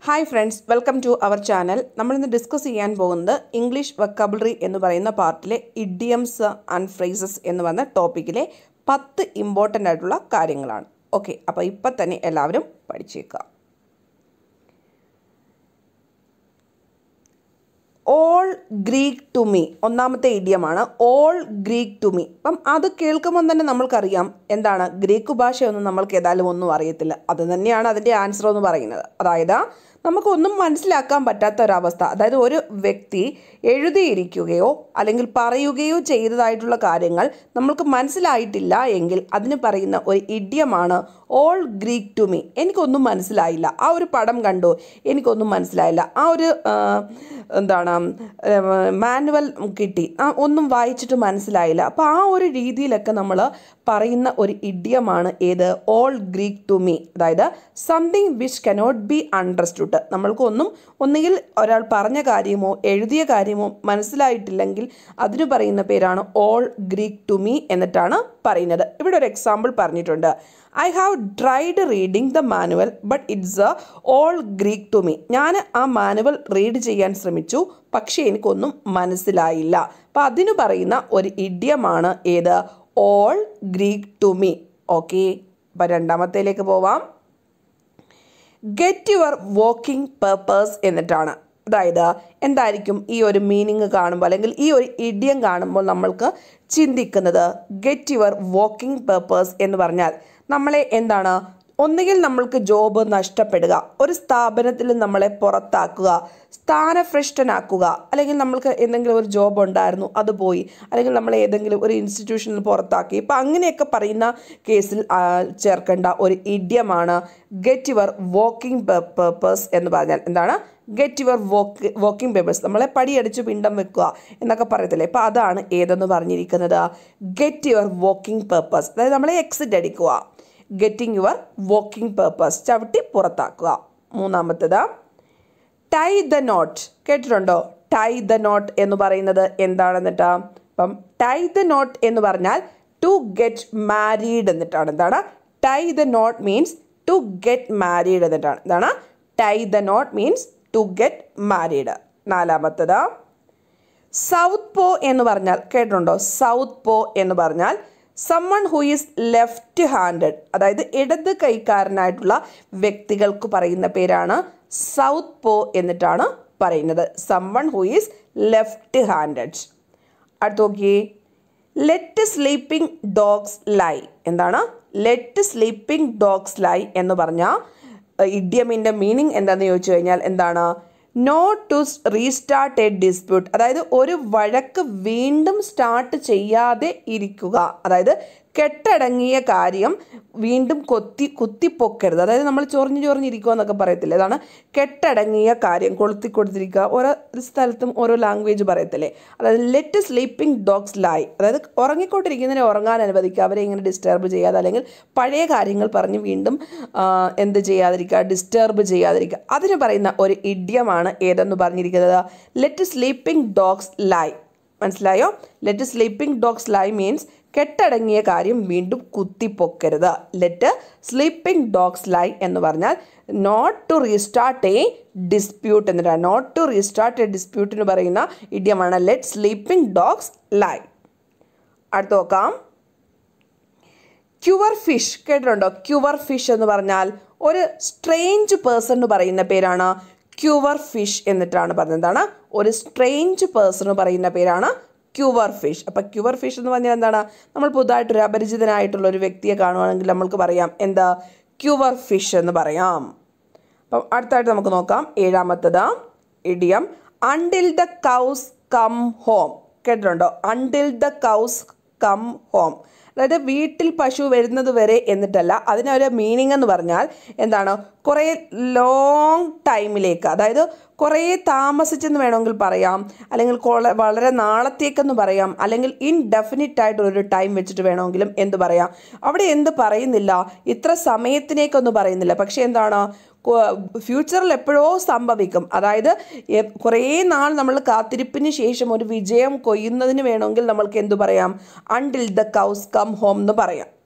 hi friends welcome to our channel നമ്മളിന്ന് discuss ചെയ്യാൻ പോകുന്നത് ഇംഗ്ലീഷ് വക്കബിളറി എന്ന് പറയുന്ന പാർട്ടിലെ ഇഡിയംസ് ആൻഡ് ഫ്രേസസ് എന്ന് പറഞ്ഞ ടോപ്പിക്കിലെ പത്ത് ഇമ്പോർട്ടൻ്റ് ആയിട്ടുള്ള കാര്യങ്ങളാണ് ഓക്കെ അപ്പോൾ ഇപ്പം തന്നെ എല്ലാവരും പഠിച്ചേക്കുക ഓൾ ഗ്രീക്ക് ടു മീ ഒന്നാമത്തെ ഇഡിയമാണ് ഓൾ ഗ്രീക്ക് ടു മീ അപ്പം അത് കേൾക്കുമ്പോൾ തന്നെ നമ്മൾക്കറിയാം എന്താണ് ഗ്രീക്ക് ഭാഷയൊന്നും നമ്മൾക്ക് ഏതായാലും ഒന്നും അറിയത്തില്ല അത് തന്നെയാണ് അതിൻ്റെ ആൻസർ എന്ന് പറയുന്നത് അതായത് നമുക്കൊന്നും മനസ്സിലാക്കാൻ പറ്റാത്ത ഒരവസ്ഥ അതായത് ഒരു വ്യക്തി എഴുതിയിരിക്കുകയോ അല്ലെങ്കിൽ പറയുകയോ ചെയ്തതായിട്ടുള്ള കാര്യങ്ങൾ നമ്മൾക്ക് മനസ്സിലായിട്ടില്ല എങ്കിൽ അതിന് പറയുന്ന ഒരു ഇഡിയമാണ് ഓൾ ഗ്രീക്ക് ടു മീ എനിക്കൊന്നും മനസ്സിലായില്ല ആ ഒരു പടം കണ്ടു എനിക്കൊന്നും മനസ്സിലായില്ല ആ ഒരു ആ, എന്താണ് മാനുവൽ കിട്ടി ആ, ഒന്നും വായിച്ചിട്ട് മനസ്സിലായില്ല അപ്പോൾ ആ ഒരു രീതിയിലൊക്കെ നമ്മൾ പറയുന്ന ഒരു ഇഡിയമാണ് ഏത് ഓൾ ഗ്രീക്ക് ടു മീ അതായത് something which cannot be understood നമ്മൾക്കൊന്നും ഒന്നുകിൽ ഒരാൾ പറഞ്ഞ കാര്യമോ എഴുതിയ കാര്യമോ മനസ്സിലായിട്ടില്ലെങ്കിൽ അതിന് പറയുന്ന പേരാണ് ഓൾ ഗ്രീക്ക് ടു മീ എന്നിട്ടാണ് പറയുന്നത് ഇവിടെ ഒരു എക്സാമ്പിൾ പറഞ്ഞിട്ടുണ്ട് I have tried reading the manual but it's a all Greek to me ഞാൻ ആ മാനുവൽ റീഡ് ചെയ്യാൻ ശ്രമിച്ചു പക്ഷേ എനിക്കൊന്നും മനസ്സിലായില്ല അപ്പം അതിന് പറയുന്ന ഒരു ഇഡിയമാണ് ഏത് all Greek to me okay അപ്പം രണ്ടാമത്തേലേക്ക് പോവാം ഗെറ്റ് യുവർ വോക്കിംഗ് പേർപ്പസ് എന്നിട്ടാണ് അതായത് എന്തായിരിക്കും ഈ ഒരു മീനിങ് കാണുമ്പോൾ അല്ലെങ്കിൽ ഈ ഒരു ഇഡിയം കാണുമ്പോൾ നമ്മൾക്ക് ചിന്തിക്കുന്നത് ഗെറ്റ് യുവർ വോക്കിംഗ് പേർപ്പസ് എന്ന് പറഞ്ഞാൽ നമ്മളെ എന്താണ് ഒന്നുകിൽ നമ്മൾക്ക് ജോബ് നഷ്ടപ്പെടുക ഒരു സ്ഥാപനത്തിൽ നമ്മളെ പുറത്താക്കുക സ്ഥാനഭ്രഷ്ടനാക്കുക അല്ലെങ്കിൽ നമ്മൾക്ക് എന്തെങ്കിലും ഒരു ജോബ് ഉണ്ടായിരുന്നു അത് പോയി അല്ലെങ്കിൽ നമ്മൾ ഏതെങ്കിലും ഒരു ഇൻസ്റ്റിറ്റ്യൂഷനിൽ പുറത്താക്കി ഇപ്പം അങ്ങനെയൊക്കെ പറയുന്ന കേസിൽ ആ, ചേർക്കേണ്ട ഒരു ഇഡിയമാണ് ഗെറ്റ് യുവർ വോക്കിംഗ് പേർപ്പസ് എന്ന് പറഞ്ഞാൽ എന്താണ് get your walk walking papers നമ്മളെ പടിയടിച്ച് പിണ്ടം വെക്കുക എന്നൊക്കെ പറയത്തില്ലേ അപ്പോൾ അതാണ് ഏതെന്ന് പറഞ്ഞിരിക്കുന്നത് ഗെറ്റ് യുവർ വോക്കിംഗ് പേർപ്പസ് അതായത് നമ്മളെ എക്സിറ്റ് അടിക്കുക ഗെറ്റിംഗ് യുവർ വോക്കിംഗ് പേർപ്പസ് ചവിട്ടി പുറത്താക്കുക മൂന്നാമത്തേത് ടൈ ദ നോട്ട് കേട്ടിട്ടുണ്ടോ ടൈ ദ നോട്ട് എന്ന് പറയുന്നത് എന്താണെന്നിട്ടാ അപ്പം ടൈ ദ നോട്ട് എന്ന് പറഞ്ഞാൽ ടു ഗെറ്റ് മാരീഡ് എന്നിട്ടാണ് എന്താണ് tie the knot means to get married എന്നിട്ടാണ് എന്താണ് tie the knot means to get married നാലാമത്തത് സൗത്ത് പോ എന്ന് പറഞ്ഞാൽ കേട്ടിട്ടുണ്ടോ സൗത്ത് പോ എന്ന് പറഞ്ഞാൽ someone who is left handed അതായത് ഇടത് കൈക്കാരനായിട്ടുള്ള വ്യക്തികൾക്ക് പറയുന്ന പേരാണ് സൗത്ത് പോ എന്നിട്ടാണ് പറയുന്നത് someone who is left handed അടുത്ത് നോക്കിയേ ലെറ്റ് സ്ലീപ്പിംഗ് ഡോഗ്സ് ലൈ എന്താണ് ലെറ്റ് സ്ലീപ്പിംഗ് ഡോഗ്സ് ലൈ എന്ന് പറഞ്ഞ ഇഡിയമിൻ്റെ മീനിങ് എന്താണെന്ന് ചോദിച്ചു കഴിഞ്ഞാൽ എന്താണ് no to restart a dispute അതായത് ഒരു വഴക്ക് വീണ്ടും സ്റ്റാർട്ട് ചെയ്യാതെ ഇരിക്കുക അതായത് കെട്ടടങ്ങിയ കാര്യം വീണ്ടും കൊത്തി കുത്തിപ്പൊക്കരുത് അതായത് നമ്മൾ ചൊറിഞ്ഞ് ചൊറിഞ്ഞിരിക്കുക എന്നൊക്കെ പറയത്തില്ലേ അതാണ് കെട്ടടങ്ങിയ കാര്യം കൊളുത്തി കൊടുത്തിരിക്കുക ഓരോ സ്ഥലത്തും ഓരോ ലാംഗ്വേജ് പറയത്തില്ലേ അതായത് ലെറ്റ് സ്ലീപ്പിംഗ് ഡോഗ്സ് ലൈ അതായത് ഉറങ്ങിക്കൊണ്ടിരിക്കുന്നതിനെ ഉറങ്ങാൻ അനുവദിക്കുക അവരെ ഇങ്ങനെ ഡിസ്റ്റർബ് ചെയ്യാതെ അല്ലെങ്കിൽ പഴയ കാര്യങ്ങൾ പറഞ്ഞ് വീണ്ടും ആ, എന്ത് ചെയ്യാതിരിക്കുക ഡിസ്റ്റർബ് ചെയ്യാതിരിക്കുക അതിന് പറയുന്ന ഒരു ഇഡ്യമാണ് ഏതെന്ന് പറഞ്ഞിരിക്കുന്നത് ലെറ്റ് സ്ലീപ്പിംഗ് ഡോഗ്സ് ലൈ മനസ്സിലായോ let sleeping dogs lie means കെട്ടടങ്ങിയ കാര്യം വീണ്ടും കുത്തിപ്പൊക്കരുത് ലെറ്റ് സ്ലീപ്പിംഗ് ഡോഗ്സ് ലൈ എന്ന് പറഞ്ഞാൽ not to restart a dispute എന്നിട്ടാണ് നോട്ട് ടു റീസ്റ്റാർട്ട് എ ഡിസ്പ്യൂട്ടിന് പറയുന്ന ഇഡിയമാണ് ലെറ്റ് സ്ലീപ്പിംഗ് ഡോഗ്സ് ലൈ അടുത്ത് നോക്കാം ക്യുവർ ഫിഷ് കേട്ടിട്ടുണ്ടോ ക്യുവർ ഫിഷ് എന്ന് പറഞ്ഞാൽ ഒരു സ്ട്രേഞ്ച് പേഴ്സൺ എന്ന് പറയുന്ന പേരാണ് ക്യുവർ ഫിഷ് എന്നിട്ടാണ് പറഞ്ഞത് എന്താണ് ഒരു സ്ട്രേഞ്ച് പേഴ്സൺ എന്ന് പറയുന്ന പേരാണ് ക്യുവർ ഫിഷ് അപ്പം ക്യുവർ ഫിഷ് എന്ന് പറഞ്ഞാൽ എന്താണ് നമ്മൾ പുതുതായിട്ടൊരു അപരിചിതനായിട്ടുള്ള ഒരു വ്യക്തിയെ കാണുവാണെങ്കിൽ നമ്മൾക്ക് പറയാം എന്താ ക്യുവർ ഫിഷ് എന്ന് പറയാം അപ്പം അടുത്തായിട്ട് നമുക്ക് നോക്കാം ഏഴാമത്തത് idiom until the cows come home കേട്ടിട്ടുണ്ടോ until the cows come home അതായത് വീട്ടിൽ പശു വരുന്നത് വരെ എന്നിട്ടല്ല അതിനൊരു മീനിങ് എന്ന് പറഞ്ഞാൽ എന്താണ് കുറേ ലോങ് ടൈമിലേക്ക് അതായത് കുറേ താമസിച്ചെന്ന് വേണമെങ്കിൽ പറയാം അല്ലെങ്കിൽ കൊള- വളരെ നാളത്തേക്കെന്ന് പറയാം അല്ലെങ്കിൽ ഇൻഡെഫിനിറ്റ് ആയിട്ടുള്ളൊരു ടൈം വെച്ചിട്ട് വേണമെങ്കിലും എന്ത് പറയാം അവിടെ എന്ത് പറയുന്നില്ല ഇത്ര സമയത്തിനേക്കൊന്നും പറയുന്നില്ല പക്ഷേ എന്താണ് ഫ്യൂച്ചറിൽ എപ്പോഴോ സംഭവിക്കും അതായത് എ- കുറേ നാൾ നമ്മൾ കാത്തിരിപ്പിന് ശേഷം ഒരു വിജയം കൊയ്യുന്നതിന് വേണമെങ്കിൽ നമ്മൾക്ക് എന്തു പറയാം until the cows come home എന്ന് പറയാം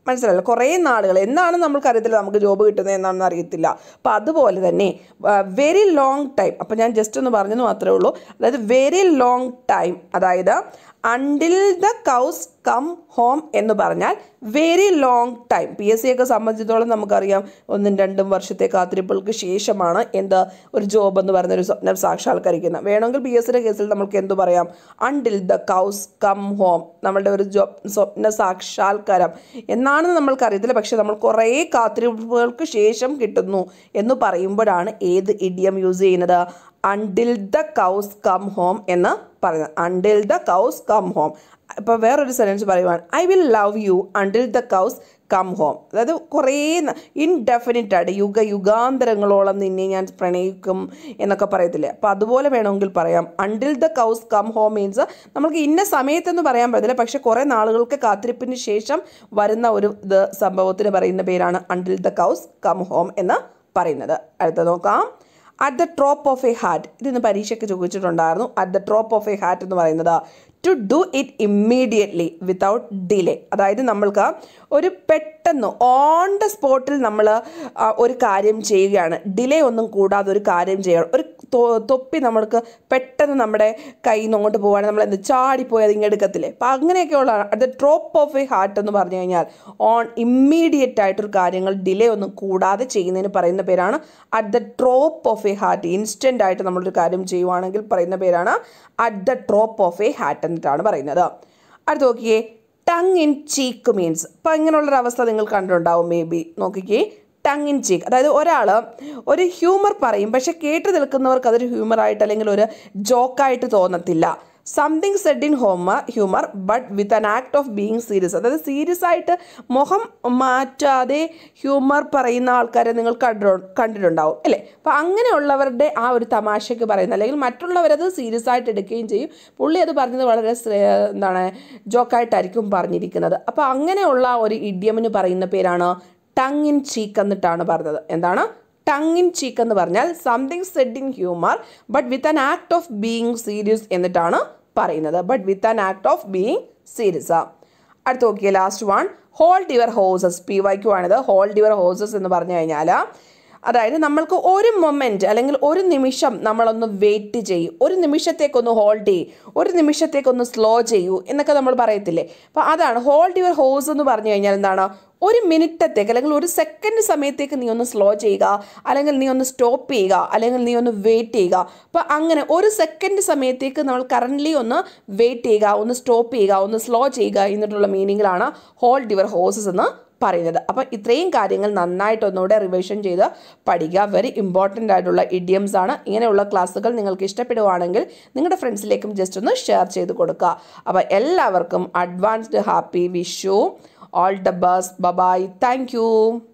മനസ്സിലായല്ലോ കുറേ നാളുകൾ എന്നാണ് നമ്മൾക്ക് അറിയത്തില്ല നമുക്ക് ജോബ് കിട്ടുന്നത് എന്നാണെന്ന് അറിയത്തില്ല അപ്പോൾ അതുപോലെ തന്നെ വെരി ലോങ് ടൈം അപ്പോൾ ഞാൻ ജസ്റ്റ് ഒന്ന് പറഞ്ഞെന്ന് മാത്രമേ ഉള്ളൂ അതായത് വെരി ലോങ് ടൈം അതായത് until the cows come home എന്ന് പറഞ്ഞാൽ very long time P S C ഒക്കെ സംബന്ധിച്ചിടത്തോളം നമുക്കറിയാം ഒന്നും രണ്ടും വർഷത്തെ കാത്തിരിപ്പുകൾക്ക് ശേഷമാണ് എന്ത് ഒരു ജോബ് എന്ന് പറയുന്ന ഒരു സ്വപ്നം സാക്ഷാത്കരിക്കുന്നത് വേണമെങ്കിൽ പി എസ് സിയുടെ കേസിൽ നമുക്ക് എന്തു പറയാം until the cows come home നമ്മളുടെ ഒരു ജോബ് സ്വപ്ന സാക്ഷാത്കാരം എന്നാണെന്ന് നമ്മൾക്കറിയത്തില്ല പക്ഷെ നമ്മൾ കുറേ കാത്തിരിപ്പുകൾക്ക് ശേഷം കിട്ടുന്നു എന്ന് പറയുമ്പോഴാണ് ഏത് ഇഡിയം യൂസ് ചെയ്യുന്നത് until the cows come home എന്ന് പറയുന്നത് until the cows come home ഇപ്പോൾ വേറൊരു സെൻറ്റൻസ് പറയുവാണ് I will love you until the cows come home അതായത് കുറേ ഇൻഡെഫിനിറ്റ് ആയിട്ട് യുഗ യുഗാന്തരങ്ങളോളം നിന്നെ ഞാൻ പ്രണയിക്കും എന്നൊക്കെ പറയത്തില്ലേ അപ്പോൾ അതുപോലെ വേണമെങ്കിൽ പറയാം until the cows come home means നമുക്ക് ഇന്ന സമയത്തെന്ന് പറയാൻ പറ്റില്ല പക്ഷെ കുറേ നാളുകൾക്ക് കാത്തിരിപ്പിന് ശേഷം വരുന്ന ഒരു ഇത് സംഭവത്തിന് പറയുന്ന പേരാണ് until the cows come home എന്ന് പറയുന്നത് അടുത്ത നോക്കാം at the drop of a hat ഇതിന്ന് പരീക്ഷയ്ക്ക് ചോദിച്ചിട്ടുണ്ടായിരുന്നു at the drop of a hat എന്ന് പറയുന്നത് to do it immediately without delay അതായത് നമ്മൾക്ക് ഒരു പെട്ടെന്ന് ഓൺ ദ സ്പോട്ടിൽ നമ്മൾ ഒരു കാര്യം ചെയ്യുകയാണ് ഡിലേ ഒന്നും കൂടാതെ ഒരു കാര്യം ചെയ്യണം ഒരു തൊ- തൊപ്പി നമ്മൾക്ക് പെട്ടെന്ന് നമ്മുടെ കയ്യിൽ നിന്ന് അങ്ങോട്ട് പോവുകയാണെങ്കിൽ നമ്മൾ എന്ത് ചാടിപ്പോയി അത് ഇങ്ങെടുക്കത്തില്ലേ അപ്പം അങ്ങനെയൊക്കെയുള്ള at the drop of a heart എന്ന് പറഞ്ഞു കഴിഞ്ഞാൽ ഓൺ ഇമ്മീഡിയറ്റ് ആയിട്ടൊരു കാര്യങ്ങൾ ഡിലേ ഒന്നും കൂടാതെ ചെയ്യുന്നതിന് പറയുന്ന പേരാണ് at the drop of a heart instant ആയിട്ട് നമ്മളൊരു കാര്യം ചെയ്യുവാണെങ്കിൽ പറയുന്ന പേരാണ് at the drop of a heart എന്നിട്ടാണ് പറയുന്നത് അടുത്ത് നോക്കിയേ ടങ് ഇൻ ചീക്ക് മീൻസ് അപ്പം ഇങ്ങനെയുള്ളൊരു അവസ്ഥ നിങ്ങൾ കണ്ടിട്ടുണ്ടാവും മേ ബി നോക്കിക്കേ ടങ് ഇൻ ചീക്ക് അതായത് ഒരാൾ ഒരു ഹ്യൂമർ പറയും പക്ഷെ കേട്ട് നിൽക്കുന്നവർക്ക് അതൊരു ഹ്യൂമറായിട്ട് അല്ലെങ്കിൽ ഒരു ജോക്കായിട്ട് തോന്നത്തില്ല something said in homer humour but with an act of being serious അതായത് സീരിയസ് ആയിട്ട് മുഖം മാറ്റാതെ ഹ്യൂമർ പറയുന്ന ആൾക്കാരെ നിങ്ങൾ കണ്ടു കണ്ടിട്ടുണ്ടാവും അല്ലേ അപ്പോൾ അങ്ങനെയുള്ളവരുടെ ആ ഒരു തമാശയ്ക്ക് പറയുന്ന അല്ലെങ്കിൽ മറ്റുള്ളവരത് സീരിയസ് ആയിട്ട് എടുക്കുകയും ചെയ്യും പുള്ളി അത് പറഞ്ഞത് വളരെ ശ്രേ- എന്താണ് ജോക്കായിട്ടായിരിക്കും പറഞ്ഞിരിക്കുന്നത് അപ്പോൾ അങ്ങനെയുള്ള ഒരു ഇഡിയമിന് പറയുന്ന പേരാണ് ടങ് ഇൻ ചീക്ക് എന്നിട്ടാണ് പറഞ്ഞത് എന്താണ് ടങ് ഇൻ ചീക്ക് എന്ന് പറഞ്ഞാൽ something said in humour but with an act of being serious എന്നിട്ടാണ് പറയുന്നത് but with an act of being serious അടുത്ത് നോക്കിയ last one hold your horses P Y Q ആണിത് ഹോൾഡ് യുവർ ഹോസസ് എന്ന് പറഞ്ഞു കഴിഞ്ഞാൽ അതായത് നമ്മൾക്ക് ഒരു മൊമെൻറ്റ് അല്ലെങ്കിൽ ഒരു നിമിഷം നമ്മളൊന്ന് വെയിറ്റ് ചെയ്യൂ ഒരു നിമിഷത്തേക്കൊന്ന് ഹോൾഡ് ചെയ്യൂ ഒരു നിമിഷത്തേക്കൊന്ന് സ്ലോ ചെയ്യൂ എന്നൊക്കെ നമ്മൾ പറയത്തില്ലേ അപ്പോൾ അതാണ് ഹോൾഡ് യുവർ ഹോസ് എന്ന് പറഞ്ഞു കഴിഞ്ഞാൽ എന്താണ് ഒരു മിനിറ്റത്തേക്ക് അല്ലെങ്കിൽ ഒരു സെക്കൻഡ് സമയത്തേക്ക് നീ ഒന്ന് സ്ലോ ചെയ്യുക അല്ലെങ്കിൽ നീ ഒന്ന് സ്റ്റോപ്പ് ചെയ്യുക അല്ലെങ്കിൽ നീ ഒന്ന് വെയിറ്റ് ചെയ്യുക അപ്പോൾ അങ്ങനെ ഒരു സെക്കൻഡ് സമയത്തേക്ക് നമ്മൾ കറൻ്റ്ലി ഒന്ന് വെയിറ്റ് ചെയ്യുക ഒന്ന് സ്റ്റോപ്പ് ചെയ്യുക ഒന്ന് സ്ലോ ചെയ്യുക എന്നിട്ടുള്ള മീനിങ്ങിലാണ് ഹോൾഡ് യുവർ ഹോസസ് എന്ന് പറയുന്നത് അപ്പോൾ ഇത്രയും കാര്യങ്ങൾ നന്നായിട്ട് ഒന്നുകൂടെ റിവിഷൻ ചെയ്ത് പഠിക്കുക വെരി ഇമ്പോർട്ടൻ്റ് ആയിട്ടുള്ള ഇഡിയംസ് ആണ് ഇങ്ങനെയുള്ള ക്ലാസ്സുകൾ നിങ്ങൾക്ക് ഇഷ്ടപ്പെടുവാണെങ്കിൽ നിങ്ങളുടെ ഫ്രണ്ട്സിലേക്കും ജസ്റ്റ് ഒന്ന് ഷെയർ ചെയ്ത് കൊടുക്കുക അപ്പോൾ എല്ലാവർക്കും advanced happy Vishu all the best bye bye thank U